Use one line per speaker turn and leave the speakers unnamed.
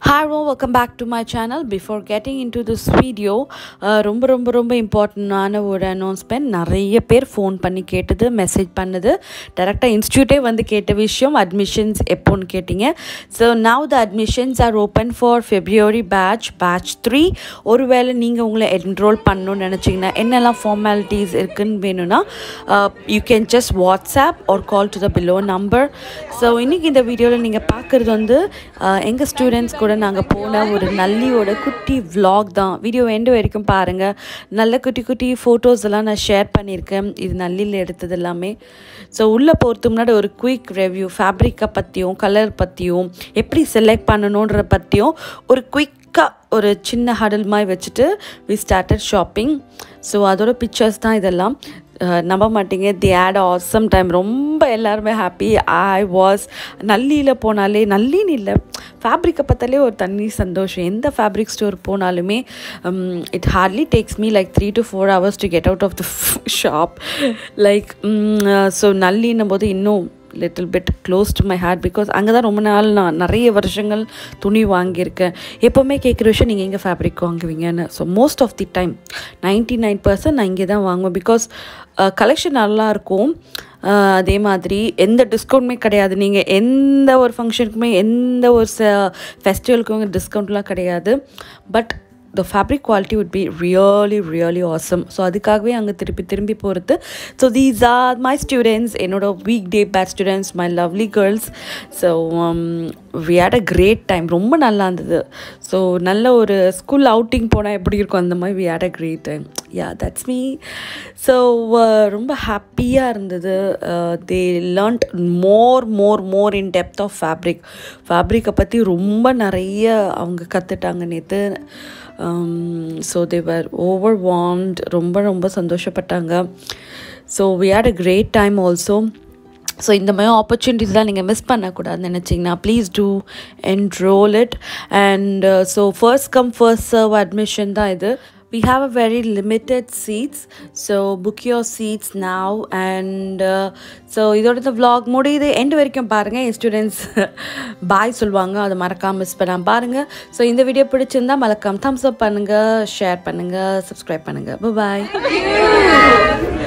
Hi everyone, welcome back to my channel. Before getting into this video, uh, ரொம்ப ரொம்ப ரொம்ப இம்பார்ட்டண்டான ஒரு அனௌன்ஸ்மெண்ட் நிறைய பேர் ஃபோன் பண்ணி கேட்டது மெசேஜ் பண்ணது டேரெக்டாக இன்ஸ்டியூட்டே வந்து கேட்ட விஷயம் அட்மிஷன்ஸ் எப்போன்னு கேட்டிங்க so now the admissions are open for February batch batch three ஒருவேளை நீங்கள் உங்களை என்ரோல் பண்ணணும்னு நினச்சிங்கன்னா என்னெல்லாம் ஃபார்மாலிட்டிஸ் இருக்குன்னு வேணும்னா you can just WhatsApp or call to the below number so இன்றைக்கி இந்த வீடியோவில் நீங்கள் பார்க்குறது வந்து எங்கள் ஸ்டூடெண்ட்ஸ் கூட நாங்கள் போன ஒரு நல்லியோட குட்டி vlog தான் வீடியோ எண்டு வரைக்கும் பாருங்கள் நல்ல குட்டி குட்டி ஃபோட்டோஸ் எல்லாம் நான் ஷேர் பண்ணியிருக்கேன் இது நல்லியில் எடுத்தது எல்லாமே ஸோ உள்ளே போகிறதுக்கு முன்னாடி ஒரு குயிக் ரிவ்யூ ஃபேப்ரிக்கை பற்றியும் கலர் பற்றியும் எப்படி செலக்ட் பண்ணணுன்ற பற்றியும் ஒரு குயிக்காக ஒரு சின்ன ஹடல் மாதிரி வச்சுட்டு வி ஸ்டார்டட் ஷாப்பிங் ஸோ அதோட பிக்சர்ஸ் தான் இதெல்லாம் அஹ் நம்ப மாட்டீங்க தி ஆட் ஆசம் டைம் ரொம்ப எல்லாருமே ஹாப்பி ஐ வாஸ் நல்லியில் போனாலே நல்லின்னு இல்லை ஃபேப்ரிக்கை பார்த்தாலே ஒரு தண்ணி சந்தோஷம் எந்த ஃபேப்ரிக் ஸ்டோர் போனாலுமே it hardly takes me like three to four hours to get out of the shop like so நல்லின்னும் போது இன்னும் little bit close to my heart because அங்கே தான் ரொம்ப நாள் நான் நிறைய வருஷங்கள் துணி வாங்கியிருக்கேன் எப்போவுமே கேட்குற விஷயம் நீங்கள் எங்கே ஃபேப்ரிக் வாங்குவீங்கன்னு so most of the time ninety nine percent நான் இங்கே தான் வாங்குவேன் பிகாஸ் கலெக்ஷன் நல்லாயிருக்கும் அதே மாதிரி எந்த டிஸ்கவுண்ட்டுமே கிடையாது நீங்கள் எந்த ஒரு ஃபங்க்ஷனுக்குமே எந்த ஒரு ஃபெஸ்டிவலுக்கும் டிஸ்கவுண்ட்லாம் கிடையாது but the fabric quality would be really really awesome so அதுக்காகவே அங்கே திருப்பி திரும்பி போகிறது so these are my students என்னோட weekday batch students my lovely girls so we had a great time ரொம்ப நல்லா இருந்தது ஸோ நல்ல ஒரு ஸ்கூல் அவுட்டிங் போனால் எப்படி இருக்கும் அந்த மாதிரி we had a great time yeah that's me so ரொம்ப ஹாப்பியாக இருந்தது they learned more more more in depth of fabric ஃபேப்ரிக்கை பற்றி ரொம்ப நிறைய அவங்க கற்றுட்டாங்க நேற்று ஸோ தேவர் ஓவர் வார்ம்ட் ரொம்ப ரொம்ப சந்தோஷப்பட்டாங்க so we had a great time also so இந்த மாதிரி ஆப்பர்ச்சுனிட்டிஸ்லாம் நீங்கள் மிஸ் பண்ணக்கூடாதுன்னு நினச்சிங்கன்னா please do enroll it and so first come first serve admission தான் இது we have a very limited seats so book your seats now and uh, so இதோட இந்த vlog முடியுது எண்டு வரைக்கும் பாருங்கள் என் ஸ்டூடெண்ட்ஸ் பாய் சொல்லுவாங்க அதை மறக்காமல் மிஸ் பண்ணாமல் பாருங்கள் ஸோ இந்த வீடியோ பிடிச்சிருந்தா மறக்காம தம்ஸ் அப் பண்ணுங்கள் ஷேர் பண்ணுங்கள் சப்ஸ்கிரைப் பண்ணுங்கள் பாய்